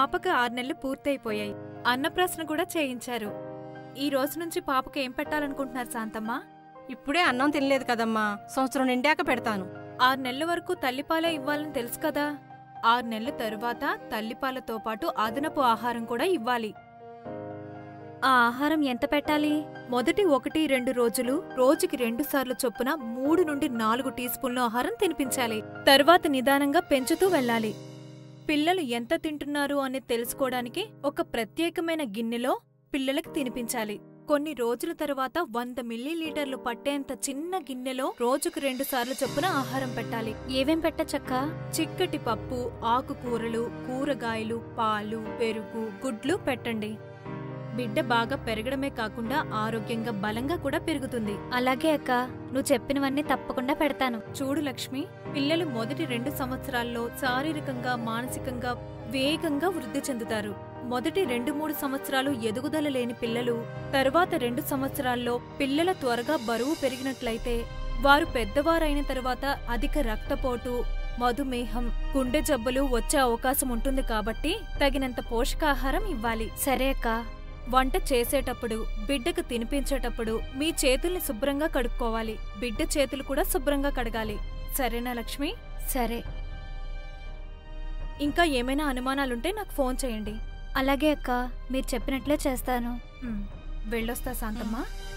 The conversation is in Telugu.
పాపకు ఆరు నెలలు పూర్తయిపోయాయి అన్నప్రాసన కూడా చేయించారు ఈ రోజు నుంచి పాపకు ఏం పెట్టాలనుకుంటున్నారు శాంతమ్మ ఇప్పుడే అన్నం తినలేదు కదమ్మా సంవత్సరం నిండాక పెడతాను ఆరు నెలల వరకు తల్లిపాలే ఇవ్వాలని తెలుసు కదా ఆరు నెలల తరువాత తల్లిపాలతో పాటు అదనపు ఆహారం కూడా ఇవ్వాలి ఆ ఆహారం ఎంత పెట్టాలి మొదటి ఒకటి రెండు రోజులు రోజుకి రెండు సార్లు చొప్పున మూడు నుండి నాలుగు టీ స్పూన్ల ఆహారం తినిపించాలి తర్వాత నిదానంగా పెంచుతూ వెళ్ళాలి పిల్లలు ఎంత తింటున్నారు అనేది తెలుసుకోవడానికి ఒక ప్రత్యేకమైన గిన్నెలో పిల్లలకు తినిపించాలి కొన్ని రోజుల తరువాత వంద మిల్లీలీటర్లు పట్టేంత చిన్న గిన్నెలో రోజుకు రెండు సార్లు చొప్పున ఆహారం పెట్టాలి ఏవేం పెట్టచ్చక్కా చిక్కటి పప్పు ఆకుకూరలు కూరగాయలు పాలు పెరుగు గుడ్లు పెట్టండి బిడ్డ బాగా పెరగడమే కాకుండా ఆరోగ్యంగా బలంగా కూడా పెరుగుతుంది అలాగే అక్క నువ్వు చెప్పినవన్నీ తప్పకుండా పెడతాను చూడు లక్ష్మి పిల్లలు మొదటి రెండు సంవత్సరాల్లో శారీరకంగా మానసికంగా వేగంగా వృద్ధి చెందుతారు మొదటి రెండు మూడు సంవత్సరాలు ఎదుగుదల లేని పిల్లలు తర్వాత రెండు సంవత్సరాల్లో పిల్లల త్వరగా బరువు పెరిగినట్లయితే వారు పెద్దవారైన తర్వాత అధిక రక్తపోటు మధుమేహం గుండె జబ్బులు వచ్చే అవకాశం ఉంటుంది కాబట్టి తగినంత పోషకాహారం ఇవ్వాలి సరే అక్క వంట చేసేటప్పుడు బిడ్డకు తినిపించేటప్పుడు మీ చేతుల్ని శుభ్రంగా కడుక్కోవాలి బిడ్డ చేతులు కూడా శుభ్రంగా కడగాలి సరేనా లక్ష్మి సరే ఇంకా ఏమైనా అనుమానాలుంటే నాకు ఫోన్ చేయండి అలాగే అక్క మీరు చెప్పినట్లే చేస్తాను ఉమ్, వెళ్ళొస్తా శాంతమ్మ